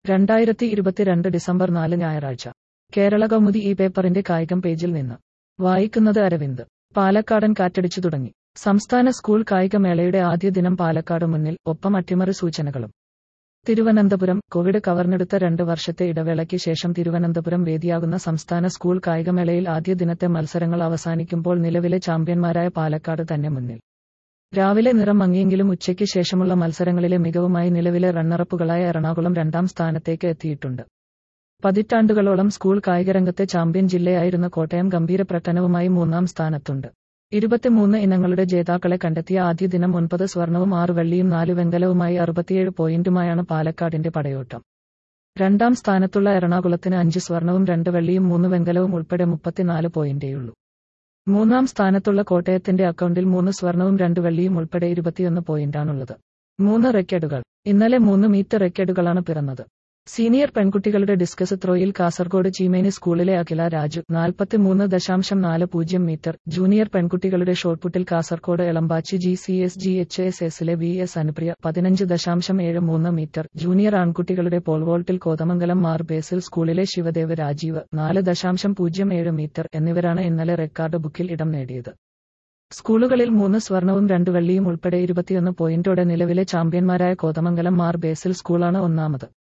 രണ്ടായിരത്തി ഇരുപത്തിരണ്ട് ഡിസംബർ നാല് ഞായറാഴ്ച കേരള കൗമുദി ഈ പേപ്പറിന്റെ കായികം പേജിൽ നിന്ന് വായിക്കുന്നത് അരവിന്ദ് പാലക്കാടൻ കാറ്റടിച്ചു തുടങ്ങി സംസ്ഥാന സ്കൂൾ കായികമേളയുടെ ആദ്യ ദിനം പാലക്കാട് മുന്നിൽ ഒപ്പം അട്ടിമറി സൂചനകളും തിരുവനന്തപുരം കോവിഡ് കവർന്നെടുത്ത രണ്ട് വർഷത്തെ ഇടവേളയ്ക്ക് ശേഷം തിരുവനന്തപുരം വേദിയാകുന്ന സംസ്ഥാന സ്കൂൾ കായികമേളയിൽ ആദ്യ ദിനത്തെ മത്സരങ്ങൾ അവസാനിക്കുമ്പോൾ നിലവിലെ ചാമ്പ്യന്മാരായ പാലക്കാട് തന്നെ മുന്നിൽ രാവിലെ നിറം മങ്ങിയെങ്കിലും ഉച്ചയ്ക്ക് ശേഷമുള്ള മത്സരങ്ങളിലെ മികവുമായി നിലവിലെ റണ്ണറപ്പുകളായ എറണാകുളം രണ്ടാം സ്ഥാനത്തേക്ക് എത്തിയിട്ടുണ്ട് പതിറ്റാണ്ടുകളോളം സ്കൂൾ കായികരംഗത്തെ ചാമ്പ്യൻ ജില്ലയായിരുന്ന കോട്ടയം ഗംഭീര പ്രകടനവുമായി മൂന്നാം സ്ഥാനത്തുണ്ട് ഇരുപത്തിമൂന്ന് ഇനങ്ങളുടെ ജേതാക്കളെ കണ്ടെത്തിയ ആദ്യ ദിനം ഒൻപത് സ്വർണവും ആറ് വെള്ളിയും നാല് വെങ്കലവുമായി അറുപത്തിയേഴ് പോയിന്റുമായാണ് പാലക്കാടിന്റെ പടയോട്ടം രണ്ടാം സ്ഥാനത്തുള്ള എറണാകുളത്തിന് അഞ്ച് സ്വർണവും രണ്ട് വെള്ളിയും മൂന്ന് വെങ്കലവും ഉൾപ്പെടെ മുപ്പത്തിനാല് പോയിന്റേയുള്ളൂ മൂന്നാം സ്ഥാനത്തുള്ള കോട്ടയത്തിന്റെ അക്കൗണ്ടിൽ മൂന്ന് സ്വർണവും രണ്ട് വെള്ളിയും ഉൾപ്പെടെ ഇരുപത്തിയൊന്ന് പോയിന്റാണുള്ളത് മൂന്ന് റെക്കോർഡുകൾ ഇന്നലെ മൂന്ന് മീറ്റർ റെക്കോർഡുകളാണ് പിറന്നത് സീനിയർ പെൺകുട്ടികളുടെ ഡിസ്കസ് ത്രോയിൽ കാസർഗോഡ് ചീമേനി സ്കൂളിലെ അഖില രാജു നാൽപ്പത്തിമൂന്ന് ദശാംശം നാല് പൂജ്യം മീറ്റർ ജൂനിയർ പെൺകുട്ടികളുടെ ഷോട്ട്പുട്ടിൽ Kasaragod Elambachi G C S G H S എസിലെ വി എസ് അനുപ്രിയ പതിനഞ്ച് ദശാംശം ഏഴ് മൂന്ന് മീറ്റർ ജൂനിയർ ആൺകുട്ടികളുടെ പോൾവോൾട്ടിൽ കോതമംഗലം മാർ ബേസിൽ സ്കൂളിലെ ശിവദേവ് രാജീവ് നാല് ദശാംശം പൂജ്യം ഏഴ് മീറ്റർ എന്നിവരാണ് ഇന്നലെ റെക്കോർഡ് ബുക്കിൽ ഇടം നേടിയത് സ്കൂളുകളിൽ മൂന്ന് സ്വർണവും രണ്ട് വെള്ളിയും ഉൾപ്പെടെ ഇരുപത്തിയൊന്ന് പോയിന്റോടെ നിലവിലെ ചാമ്പ്യന്മാരായ കോതമംഗലം മാർ ബേസിൽ സ്കൂളാണ് ഒന്നാമത്